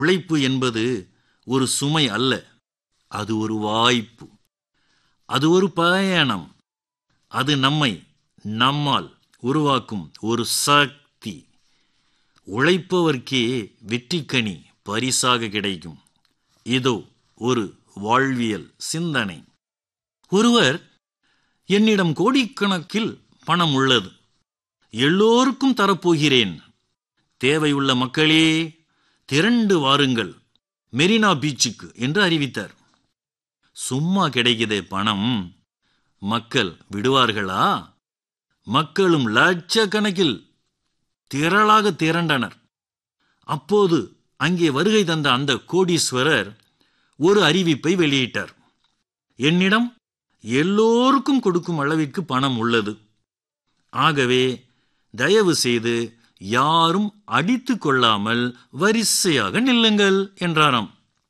உழைப்பு என்பது ஒரு சுமை அல்ல அது ஒரு வாய்ப்பு அது ஒரு பயணம் அது நம்மை நம்மால் உருவாக்கும் ஒரு சக்தி உழைப்பவர்க்கே வெற்றிக்கனி பரிசாக கிடைக்கும் இதோ ஒரு வாழ்வியல் சிந்தனை ஒருவர் என்னிடம் கோடிக்கணக்கில் பணம் உள்ளது எல்லோருக்கும் தரப்போகிறேன் தேவையுள்ள மக்களே திரண்டு வாருங்கள் மெரினா பீச்சுக்கு என்று அறிவித்தார் சும்மா கிடைக்குதே பணம் மக்கள் விடுவார்களா மக்களும் லட்சக்கணக்கில் திரளாக திரண்டனர் அப்போது அங்கே வருகை தந்த அந்த கோடீஸ்வரர் ஒரு அறிவிப்பை வெளியிட்டார் என்னிடம் எல்லோருக்கும் கொடுக்கும் அளவிற்கு பணம் உள்ளது ஆகவே தயவு செய்து யாரும் அடித்து கொள்ளாமல் வரிசையாக நில்லுங்கள் என்றாராம்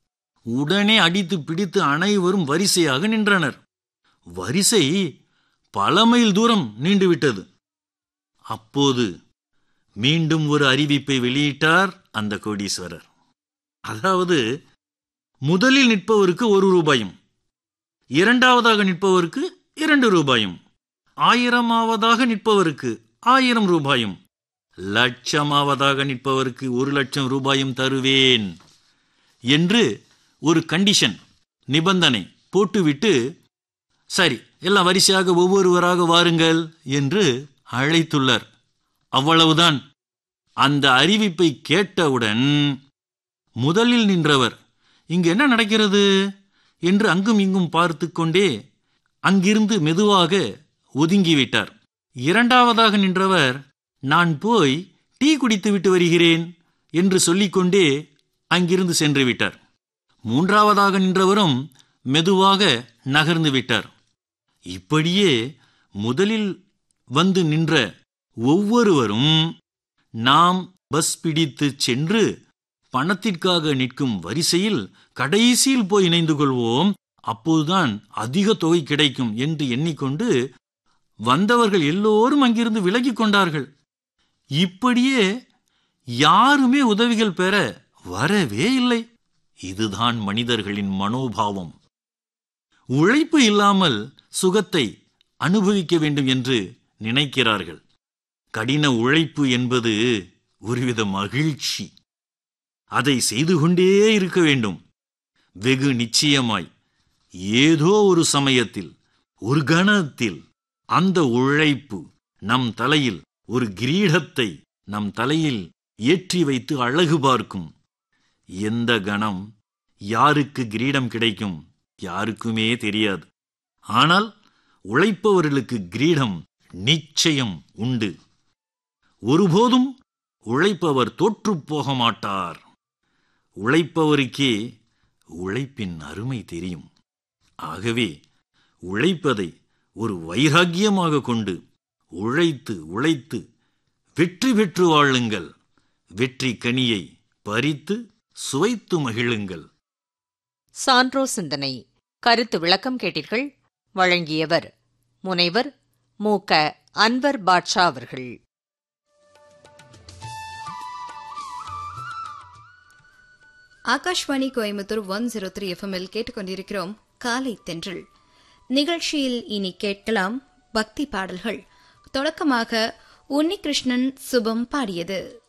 உடனே அடித்து பிடித்து அனைவரும் வரிசையாக நின்றனர் வரிசை பல மைல் தூரம் நீண்டுவிட்டது அப்போது மீண்டும் ஒரு அறிவிப்பை வெளியிட்டார் அந்த கோடீஸ்வரர் அதாவது முதலில் நிற்பவருக்கு ஒரு ரூபாயும் இரண்டாவதாக நிற்பவருக்கு இரண்டு ரூபாயும் ஆயிரமாவதாக நிற்பவருக்கு ஆயிரம் ரூபாயும் லட்சமாவதாக நிற்பவருக்கு ஒரு லட்சம் ரூபாயும் தருவேன் என்று ஒரு கண்டிஷன் நிபந்தனை போட்டுவிட்டு சரி எல்லாம் வரிசையாக ஒவ்வொருவராக வாருங்கள் என்று அழைத்துள்ளார் அவ்வளவுதான் அந்த அறிவிப்பை கேட்டவுடன் முதலில் நின்றவர் இங்கு என்ன நடக்கிறது என்று அங்கும் இங்கும் பார்த்து கொண்டே அங்கிருந்து மெதுவாக ஒதுங்கிவிட்டார் இரண்டாவதாக நின்றவர் நான் போய் டீ குடித்து விட்டு வருகிறேன் என்று சொல்லிக்கொண்டே அங்கிருந்து சென்று விட்டார் மூன்றாவதாக நின்றவரும் மெதுவாக நகர்ந்து விட்டார் இப்படியே முதலில் வந்து நின்ற ஒவ்வொருவரும் நாம் பஸ் பிடித்து சென்று பணத்திற்காக நிற்கும் வரிசையில் கடைசியில் போய் இணைந்து கொள்வோம் அப்போதுதான் அதிக தொகை கிடைக்கும் என்று எண்ணிக்கொண்டு வந்தவர்கள் எல்லோரும் அங்கிருந்து விலகிக் கொண்டார்கள் இப்படியே யாருமே உதவிகள் பெற வரவே இல்லை இதுதான் மனிதர்களின் மனோபாவம் உழைப்பு இல்லாமல் சுகத்தை அனுபவிக்க வேண்டும் என்று நினைக்கிறார்கள் கடின உழைப்பு என்பது ஒருவித மகிழ்ச்சி அதை செய்து கொண்டே இருக்க வேண்டும் வெகு நிச்சயமாய் ஏதோ ஒரு சமயத்தில் ஒரு கணத்தில் அந்த உழைப்பு நம் தலையில் ஒரு கிரீடத்தை நம் தலையில் ஏற்றி வைத்து அழகு பார்க்கும் எந்த கணம் யாருக்கு கிரீடம் கிடைக்கும் யாருக்குமே தெரியாது ஆனால் உழைப்பவர்களுக்கு கிரீடம் நிச்சயம் உண்டு ஒருபோதும் உழைப்பவர் தோற்றுப் போக மாட்டார் உழைப்பவருக்கே உழைப்பின் அருமை தெரியும் ஆகவே உழைப்பதை ஒரு வைராக்கியமாக கொண்டு உழைத்து உழைத்து வெற்றி பெற்று வாழுங்கள் வெற்றி கனியை பறித்து சுவைத்து மகிழுங்கள் சான்றோ சிந்தனை கருத்து விளக்கம் கேட்டீர்கள் வழங்கியவர் முனைவர் மு க அன்வர் பாட்ஷா அவர்கள் Akashvani Coimbatore one zero three எஃப்எம்எல் கேட்டுக்கொண்டிருக்கிறோம் காலை தென்றல் நிகழ்ச்சியில் இனி கேட்கலாம் பக்தி பாடல்கள் தொடக்கமாக உன்னிகிருஷ்ணன் சுபம் பாடியது